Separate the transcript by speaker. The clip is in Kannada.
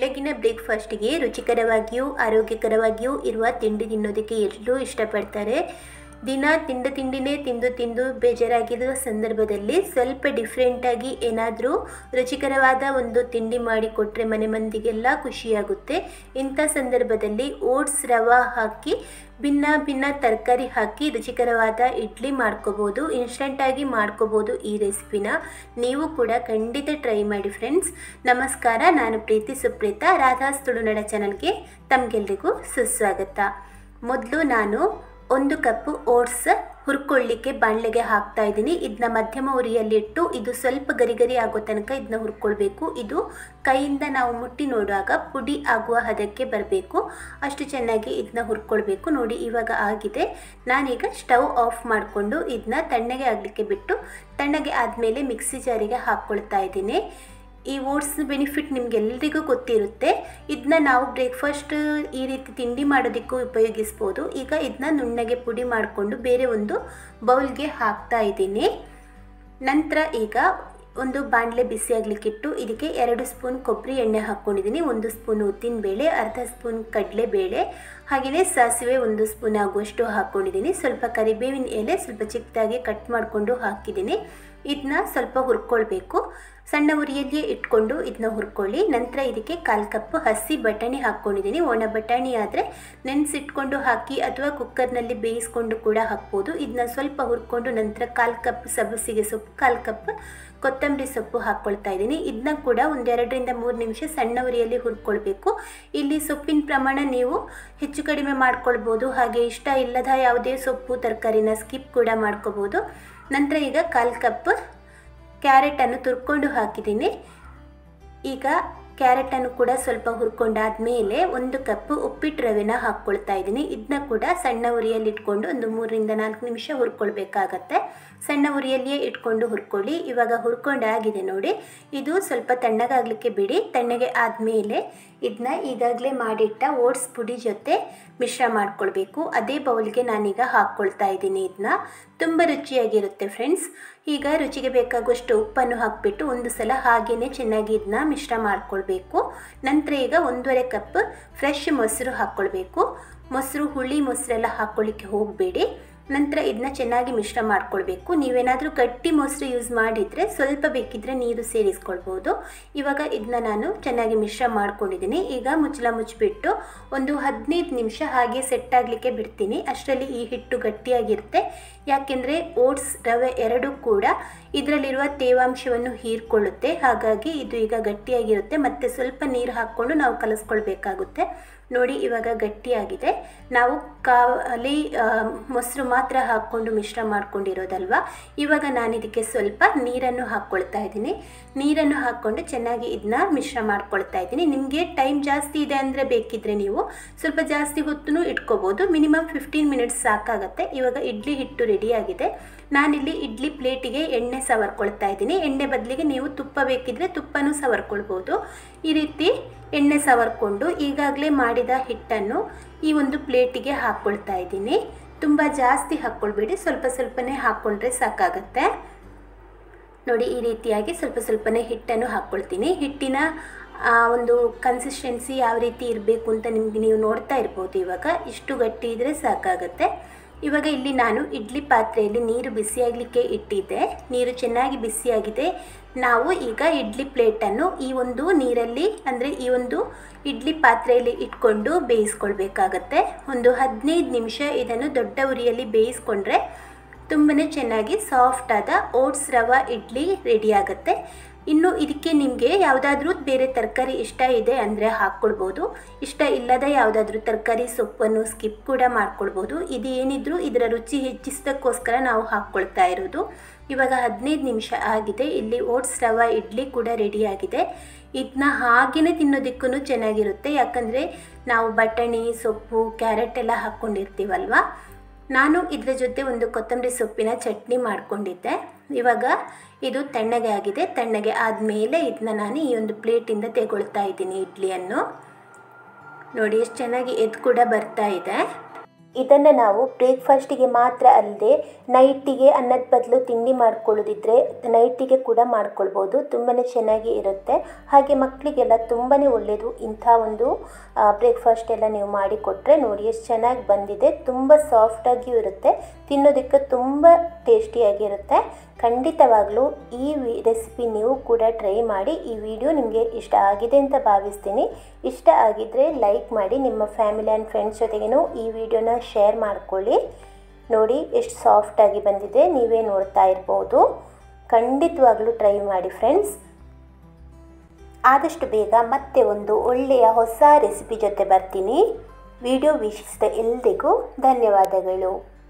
Speaker 1: ಬೆಳಗಿನ ಬ್ರೇಕ್ಫಾಸ್ಟ್ಗೆ ರುಚಿಕರವಾಗಿಯೂ ಆರೋಗ್ಯಕರವಾಗಿಯೂ ಇರುವ ತಿಂಡಿ ತಿನ್ನೋದಕ್ಕೆ ಎಲ್ಲರೂ ಇಷ್ಟಪಡ್ತಾರೆ ದಿನ ತಿಂದ ತಿಂಡಿನೇ ತಿಂದು ತಿಂದು ಬೇಜಾರಾಗಿರುವ ಸಂದರ್ಭದಲ್ಲಿ ಸ್ವಲ್ಪ ಡಿಫ್ರೆಂಟಾಗಿ ಏನಾದರೂ ರುಚಿಕರವಾದ ಒಂದು ತಿಂಡಿ ಮಾಡಿಕೊಟ್ರೆ ಮನೆ ಮಂದಿಗೆಲ್ಲ ಖುಷಿಯಾಗುತ್ತೆ ಇಂಥ ಸಂದರ್ಭದಲ್ಲಿ ಓಟ್ಸ್ ರವೆ ಹಾಕಿ ಭಿನ್ನ ಭಿನ್ನ ತರಕಾರಿ ಹಾಕಿ ರುಚಿಕರವಾದ ಇಡ್ಲಿ ಮಾಡ್ಕೋಬೋದು ಇನ್ಸ್ಟಂಟಾಗಿ ಮಾಡ್ಕೋಬೋದು ಈ ರೆಸಿಪಿನ ನೀವು ಕೂಡ ಖಂಡಿತ ಟ್ರೈ ಮಾಡಿ ಫ್ರೆಂಡ್ಸ್ ನಮಸ್ಕಾರ ನಾನು ಪ್ರೀತಿ ಸುಪ್ರೀತಾ ರಾಧಾಸ್ ತುಳುನಡ ಚಾನಲ್ಗೆ ತಮಗೆಲ್ರಿಗೂ ಸುಸ್ವಾಗತ ಮೊದಲು ನಾನು ಒಂದು ಕಪ್ಪು ಓಟ್ಸ್ ಹುರ್ಕೊಳ್ಳಿಕ್ಕೆ ಬಾಣಲೆಗೆ ಹಾಕ್ತಾ ಇದ್ದೀನಿ ಇದನ್ನ ಮಧ್ಯಮ ಉರಿಯಲ್ಲಿಟ್ಟು ಇದು ಸ್ವಲ್ಪ ಗರಿ ಗರಿ ಆಗೋ ತನಕ ಇದನ್ನ ಹುರ್ಕೊಳ್ಬೇಕು ಇದು ಕೈಯಿಂದ ನಾವು ಮುಟ್ಟಿ ನೋಡುವಾಗ ಪುಡಿ ಆಗುವ ಹದಕ್ಕೆ ಬರಬೇಕು ಅಷ್ಟು ಚೆನ್ನಾಗಿ ಇದನ್ನ ಹುರ್ಕೊಳ್ಬೇಕು ನೋಡಿ ಇವಾಗ ಆಗಿದೆ ನಾನೀಗ ಸ್ಟವ್ ಆಫ್ ಮಾಡಿಕೊಂಡು ಇದನ್ನ ತಣ್ಣಗೆ ಆಗಲಿಕ್ಕೆ ಬಿಟ್ಟು ತಣ್ಣಗೆ ಆದಮೇಲೆ ಮಿಕ್ಸಿ ಜಾರಿಗೆ ಹಾಕ್ಕೊಳ್ತಾ ಇದ್ದೀನಿ ಈ ಓಟ್ಸ್ ಬೆನಿಫಿಟ್ ನಿಮಗೆಲ್ಲರಿಗೂ ಗೊತ್ತಿರುತ್ತೆ ಇದನ್ನ ನಾವು ಬ್ರೇಕ್ಫಾಸ್ಟ್ ಈ ರೀತಿ ತಿಂಡಿ ಮಾಡೋದಕ್ಕೂ ಉಪಯೋಗಿಸ್ಬೋದು ಈಗ ಇದನ್ನ ನುಣ್ಣಗೆ ಪುಡಿ ಮಾಡಿಕೊಂಡು ಬೇರೆ ಒಂದು ಬೌಲ್ಗೆ ಹಾಕ್ತಾ ಇದ್ದೀನಿ ನಂತರ ಈಗ ಒಂದು ಬಾಣಲೆ ಬಿಸಿ ಆಗಲಿಕ್ಕಿಟ್ಟು ಇದಕ್ಕೆ ಎರಡು ಸ್ಪೂನ್ ಕೊಬ್ಬರಿ ಎಣ್ಣೆ ಹಾಕ್ಕೊಂಡಿದ್ದೀನಿ ಒಂದು ಸ್ಪೂನ್ ಉದ್ದಿನ ಬೇಳೆ ಅರ್ಧ ಸ್ಪೂನ್ ಕಡಲೆಬೇಳೆ ಹಾಗೆಯೇ ಸಾಸಿವೆ ಒಂದು ಸ್ಪೂನ್ ಆಗುವಷ್ಟು ಹಾಕ್ಕೊಂಡಿದ್ದೀನಿ ಸ್ವಲ್ಪ ಕರಿಬೇವಿನ ಎಲೆ ಸ್ವಲ್ಪ ಚಿಕ್ಕದಾಗಿ ಕಟ್ ಮಾಡಿಕೊಂಡು ಹಾಕಿದ್ದೀನಿ ಇದನ್ನ ಸ್ವಲ್ಪ ಹುರ್ಕೊಳ್ಬೇಕು ಸಣ್ಣ ಉರಿಯಲ್ಲಿಯೇ ಇಟ್ಕೊಂಡು ಇದನ್ನ ಹುರ್ಕೊಳ್ಳಿ ನಂತರ ಇದಕ್ಕೆ ಕಾಲು ಕಪ್ ಹಸಿ ಬಟಾಣಿ ಹಾಕ್ಕೊಂಡಿದ್ದೀನಿ ಒಣ ಬಟಾಣಿ ಆದರೆ ನೆನೆಸಿಟ್ಕೊಂಡು ಹಾಕಿ ಅಥವಾ ಕುಕ್ಕರ್ನಲ್ಲಿ ಬೇಯಿಸ್ಕೊಂಡು ಕೂಡ ಹಾಕ್ಬೋದು ಇದನ್ನ ಸ್ವಲ್ಪ ಹುರ್ಕೊಂಡು ನಂತರ ಕಾಲು ಕಪ್ ಸಬ್ಬಸಿಗೆ ಸೊಪ್ಪು ಕಾಲು ಕಪ್ ಕೊತ್ತಂಬರಿ ಸೊಪ್ಪು ಹಾಕ್ಕೊಳ್ತಾ ಇದ್ದೀನಿ ಇದನ್ನ ಕೂಡ ಒಂದೆರಡರಿಂದ ಮೂರು ನಿಮಿಷ ಸಣ್ಣ ಉರಿಯಲ್ಲಿ ಹುರ್ಕೊಳ್ಬೇಕು ಇಲ್ಲಿ ಸೊಪ್ಪಿನ ಪ್ರಮಾಣ ನೀವು ಹೆಚ್ಚು ಕಡಿಮೆ ಮಾಡ್ಕೊಳ್ಬೋದು ಹಾಗೆ ಇಷ್ಟ ಇಲ್ಲದ ಯಾವುದೇ ಸೊಪ್ಪು ತರಕಾರಿನ ಸ್ಕಿಪ್ ಕೂಡ ಮಾಡ್ಕೋಬೋದು ನಂತರ ಈಗ ಕಾಲು ಕಪ್ ಕ್ಯಾರೆಟನ್ನು ತುರ್ಕೊಂಡು ಹಾಕಿದ್ದೀನಿ ಈಗ ಕ್ಯಾರೆಟನ್ನು ಕೂಡ ಸ್ವಲ್ಪ ಹುರ್ಕೊಂಡಾದ್ಮೇಲೆ ಒಂದು ಕಪ್ ಉಪ್ಪಿಟ್ಟು ರವೆನ ಹಾಕ್ಕೊಳ್ತಾ ಇದ್ದೀನಿ ಇದನ್ನ ಕೂಡ ಸಣ್ಣ ಉರಿಯಲ್ಲಿ ಇಟ್ಕೊಂಡು ಒಂದು ಮೂರರಿಂದ ನಾಲ್ಕು ನಿಮಿಷ ಹುರ್ಕೊಳ್ಬೇಕಾಗತ್ತೆ ಸಣ್ಣ ಉರಿಯಲ್ಲಿಯೇ ಇಟ್ಕೊಂಡು ಹುರ್ಕೊಳ್ಳಿ ಇವಾಗ ಹುರ್ಕೊಂಡಾಗಿದೆ ನೋಡಿ ಇದು ಸ್ವಲ್ಪ ತಣ್ಣಗಾಗಲಿಕ್ಕೆ ಬಿಡಿ ತಣ್ಣಗೆ ಆದಮೇಲೆ ಇದನ್ನ ಈಗಾಗಲೇ ಮಾಡಿಟ್ಟ ಓಟ್ಸ್ ಪುಡಿ ಜೊತೆ ಮಿಶ್ರ ಮಾಡ್ಕೊಳ್ಬೇಕು ಅದೇ ಬೌಲ್ಗೆ ನಾನೀಗ ಹಾಕ್ಕೊಳ್ತಾ ಇದ್ದೀನಿ ಇದನ್ನ ತುಂಬ ರುಚಿಯಾಗಿರುತ್ತೆ ಫ್ರೆಂಡ್ಸ್ ಈಗ ರುಚಿಗೆ ಬೇಕಾಗುವಷ್ಟು ಉಪ್ಪನ್ನು ಹಾಕಿಬಿಟ್ಟು ಒಂದು ಸಲ ಹಾಗೇ ಚೆನ್ನಾಗಿ ಇದನ್ನ ಮಿಶ್ರ ಮಾಡ್ಕೊಳ್ಬೇಕು ನಂತರ ಈಗ ಒಂದೂವರೆ ಕಪ್ ಫ್ರೆಶ್ ಮೊಸರು ಹಾಕ್ಕೊಳ್ಬೇಕು ಮೊಸರು ಹುಳಿ ಮೊಸರೆಲ್ಲ ಹಾಕ್ಕೊಳ್ಳಿಕ್ಕೆ ಹೋಗಬೇಡಿ ನಂತರ ಇದನ್ನ ಚೆನ್ನಾಗಿ ಮಿಶ್ರ ಮಾಡ್ಕೊಳ್ಬೇಕು ನೀವೇನಾದರೂ ಗಟ್ಟಿ ಮೊಸರು ಯೂಸ್ ಮಾಡಿದರೆ ಸ್ವಲ್ಪ ಬೇಕಿದ್ದರೆ ನೀರು ಸೇರಿಸ್ಕೊಳ್ಬೋದು ಇವಾಗ ಇದನ್ನ ನಾನು ಚೆನ್ನಾಗಿ ಮಿಶ್ರ ಮಾಡ್ಕೊಂಡಿದ್ದೀನಿ ಈಗ ಮುಚ್ಚಲ ಮುಚ್ಚಿಬಿಟ್ಟು ಒಂದು ಹದಿನೈದು ನಿಮಿಷ ಹಾಗೆ ಸೆಟ್ ಆಗಲಿಕ್ಕೆ ಬಿಡ್ತೀನಿ ಅಷ್ಟರಲ್ಲಿ ಈ ಹಿಟ್ಟು ಗಟ್ಟಿಯಾಗಿರುತ್ತೆ ಯಾಕೆಂದರೆ ಓಟ್ಸ್ ರವೆ ಎರಡೂ ಕೂಡ ಇದರಲ್ಲಿರುವ ತೇವಾಂಶವನ್ನು ಹೀರ್ಕೊಳ್ಳುತ್ತೆ ಹಾಗಾಗಿ ಇದು ಈಗ ಗಟ್ಟಿಯಾಗಿರುತ್ತೆ ಮತ್ತು ಸ್ವಲ್ಪ ನೀರು ಹಾಕ್ಕೊಂಡು ನಾವು ಕಲಿಸ್ಕೊಳ್ಬೇಕಾಗುತ್ತೆ ನೋಡಿ ಇವಾಗ ಗಟ್ಟಿಯಾಗಿದೆ ನಾವು ಖಾಲಿ ಮೊಸರು ಮಾತ್ರ ಹಾಕ್ಕೊಂಡು ಮಿಶ್ರ ಮಾಡ್ಕೊಂಡಿರೋದಲ್ವ ಇವಾಗ ನಾನು ಇದಕ್ಕೆ ಸ್ವಲ್ಪ ನೀರನ್ನು ಹಾಕ್ಕೊಳ್ತಾ ಇದ್ದೀನಿ ನೀರನ್ನು ಹಾಕ್ಕೊಂಡು ಚೆನ್ನಾಗಿ ಇದನ್ನ ಮಿಶ್ರ ಮಾಡ್ಕೊಳ್ತಾ ಇದ್ದೀನಿ ನಿಮಗೆ ಟೈಮ್ ಜಾಸ್ತಿ ಇದೆ ಅಂದರೆ ಬೇಕಿದ್ದರೆ ನೀವು ಸ್ವಲ್ಪ ಜಾಸ್ತಿ ಹೊತ್ತು ಇಟ್ಕೋಬೋದು ಮಿನಿಮಮ್ ಫಿಫ್ಟೀನ್ ಮಿನಿಟ್ಸ್ ಸಾಕಾಗತ್ತೆ ಇವಾಗ ಇಡ್ಲಿ ಹಿಟ್ಟು ರೆಡಿಯಾಗಿದೆ ನಾನಿಲ್ಲಿ ಇಡ್ಲಿ ಪ್ಲೇಟಿಗೆ ಎಣ್ಣೆ ಸವರ್ಕೊಳ್ತಾ ಇದ್ದೀನಿ ಎಣ್ಣೆ ಬದಲಿಗೆ ನೀವು ತುಪ್ಪ ಬೇಕಿದ್ದರೆ ತುಪ್ಪನೂ ಸವರ್ಕೊಳ್ಬೋದು ಈ ರೀತಿ ಎಣ್ಣೆ ಸವರ್ಕೊಂಡು ಈಗಾಗಲೇ ಮಾಡಿದ ಹಿಟ್ಟನ್ನು ಈ ಒಂದು ಪ್ಲೇಟಿಗೆ ಹಾಕ್ಕೊಳ್ತಾ ಇದ್ದೀನಿ ತುಂಬ ಜಾಸ್ತಿ ಹಾಕ್ಕೊಳ್ಬೇಡಿ ಸ್ವಲ್ಪ ಸ್ವಲ್ಪನೇ ಹಾಕ್ಕೊಂಡ್ರೆ ಸಾಕಾಗತ್ತೆ ನೋಡಿ ಈ ರೀತಿಯಾಗಿ ಸ್ವಲ್ಪ ಸ್ವಲ್ಪನೇ ಹಿಟ್ಟನ್ನು ಹಾಕ್ಕೊಳ್ತೀನಿ ಹಿಟ್ಟಿನ ಒಂದು ಕನ್ಸಿಸ್ಟೆನ್ಸಿ ಯಾವ ರೀತಿ ಇರಬೇಕು ಅಂತ ನಿಮಗೆ ನೀವು ನೋಡ್ತಾ ಇರ್ಬೋದು ಇವಾಗ ಇಷ್ಟು ಗಟ್ಟಿ ಇದ್ದರೆ ಸಾಕಾಗತ್ತೆ ಇವಾಗ ಇಲ್ಲಿ ನಾನು ಇಡ್ಲಿ ಪಾತ್ರೆಯಲ್ಲಿ ನೀರು ಬಿಸಿಯಾಗಲಿಕ್ಕೆ ಇಟ್ಟಿದ್ದೆ ನೀರು ಚೆನ್ನಾಗಿ ಬಿಸಿಯಾಗಿದೆ ನಾವು ಈಗ ಇಡ್ಲಿ ಪ್ಲೇಟನ್ನು ಈ ಒಂದು ನೀರಲ್ಲಿ ಅಂದರೆ ಈ ಒಂದು ಇಡ್ಲಿ ಪಾತ್ರೆಯಲ್ಲಿ ಇಟ್ಕೊಂಡು ಬೇಯಿಸ್ಕೊಳ್ಬೇಕಾಗತ್ತೆ ಒಂದು ಹದಿನೈದು ನಿಮಿಷ ಇದನ್ನು ದೊಡ್ಡ ಉರಿಯಲ್ಲಿ ಬೇಯಿಸ್ಕೊಂಡ್ರೆ ತುಂಬಾ ಚೆನ್ನಾಗಿ ಸಾಫ್ಟಾದ ಓಟ್ಸ್ ರವೆ ಇಡ್ಲಿ ರೆಡಿ ಆಗುತ್ತೆ ಇನ್ನು ಇದಕ್ಕೆ ನಿಮಗೆ ಯಾವುದಾದ್ರೂ ಬೇರೆ ತರಕಾರಿ ಇಷ್ಟ ಇದೆ ಅಂದರೆ ಹಾಕ್ಕೊಳ್ಬೋದು ಇಷ್ಟ ಇಲ್ಲದ ಯಾವುದಾದ್ರೂ ತರಕಾರಿ ಸೊಪ್ಪನ್ನು ಸ್ಕಿಪ್ ಕೂಡ ಮಾಡ್ಕೊಳ್ಬೋದು ಇದು ಏನಿದ್ರೂ ಇದರ ರುಚಿ ಹೆಚ್ಚಿಸೋದಕ್ಕೋಸ್ಕರ ನಾವು ಹಾಕ್ಕೊಳ್ತಾ ಇರೋದು ಇವಾಗ ಹದಿನೈದು ನಿಮಿಷ ಆಗಿದೆ ಇಲ್ಲಿ ಓಟ್ಸ್ ರವೆ ಇಡ್ಲಿ ಕೂಡ ರೆಡಿಯಾಗಿದೆ ಇದನ್ನ ಹಾಗೆಯೇ ತಿನ್ನೋದಕ್ಕೂ ಚೆನ್ನಾಗಿರುತ್ತೆ ಯಾಕಂದರೆ ನಾವು ಬಟಾಣಿ ಸೊಪ್ಪು ಕ್ಯಾರೆಟ್ ಎಲ್ಲ ಹಾಕ್ಕೊಂಡಿರ್ತೀವಲ್ವ ನಾನು ಇದರ ಜೊತೆ ಒಂದು ಕೊತ್ತಂಬರಿ ಸೊಪ್ಪಿನ ಚಟ್ನಿ ಮಾಡಿಕೊಂಡಿದ್ದೆ ಇವಾಗ ಇದು ತಣ್ಣಗೆ ಆಗಿದೆ ತಣ್ಣಗೆ ಆದಮೇಲೆ ಇದನ್ನ ನಾನು ಈ ಒಂದು ಪ್ಲೇಟಿಂದ ತೆಗೊಳ್ತಾ ಇದ್ದೀನಿ ಇಡ್ಲಿಯನ್ನು ನೋಡಿ ಎಷ್ಟು ಚೆನ್ನಾಗಿ ಎದ್ದು ಕೂಡ ಬರ್ತಾ ಇದೆ ಇದನ್ನು ನಾವು ಬ್ರೇಕ್ಫಾಸ್ಟಿಗೆ ಮಾತ್ರ ಅಲ್ಲದೆ ನೈಟಿಗೆ ಅನ್ನದ ಬದಲು ತಿಂಡಿ ಮಾಡ್ಕೊಳ್ಳೋದಿದ್ರೆ ನೈಟಿಗೆ ಕೂಡ ಮಾಡ್ಕೊಳ್ಬೋದು ತುಂಬಾ ಚೆನ್ನಾಗಿ ಇರುತ್ತೆ ಹಾಗೆ ಮಕ್ಕಳಿಗೆಲ್ಲ ತುಂಬಾ ಒಳ್ಳೆಯದು ಇಂಥ ಒಂದು ಬ್ರೇಕ್ಫಾಸ್ಟ್ ಎಲ್ಲ ನೀವು ಮಾಡಿಕೊಟ್ರೆ ನೋಡಿ ಎಷ್ಟು ಚೆನ್ನಾಗಿ ಬಂದಿದೆ ತುಂಬ ಸಾಫ್ಟಾಗಿಯೂ ಇರುತ್ತೆ ತಿನ್ನೋದಕ್ಕೆ ತುಂಬ ಟೇಸ್ಟಿಯಾಗಿರುತ್ತೆ ಖಂಡಿತವಾಗಲೂ ಈ ವಿ ರೆಸಿಪಿ ನೀವು ಕೂಡ ಟ್ರೈ ಮಾಡಿ ಈ ವಿಡಿಯೋ ನಿಮಗೆ ಇಷ್ಟ ಆಗಿದೆ ಅಂತ ಭಾವಿಸ್ತೀನಿ ಇಷ್ಟ ಆಗಿದ್ದರೆ ಲೈಕ್ ಮಾಡಿ ನಿಮ್ಮ ಫ್ಯಾಮಿಲಿ ಆ್ಯಂಡ್ ಫ್ರೆಂಡ್ಸ್ ಜೊತೆಗೇನು ಈ ವಿಡಿಯೋನ ಶೇರ್ ಮಾಡ್ಕೊಳ್ಳಿ ನೋಡಿ ಎಷ್ಟು ಸಾಫ್ಟಾಗಿ ಬಂದಿದೆ ನೀವೇ ನೋಡ್ತಾ ಇರ್ಬೋದು ಖಂಡಿತವಾಗ್ಲೂ ಟ್ರೈ ಮಾಡಿ ಫ್ರೆಂಡ್ಸ್ ಆದಷ್ಟು ಬೇಗ ಮತ್ತೆ ಒಂದು ಒಳ್ಳೆಯ ಹೊಸ ರೆಸಿಪಿ ಜೊತೆ ಬರ್ತೀನಿ ವಿಡಿಯೋ ವೀಕ್ಷಿಸಿದ ಎಲ್ಲರಿಗೂ ಧನ್ಯವಾದಗಳು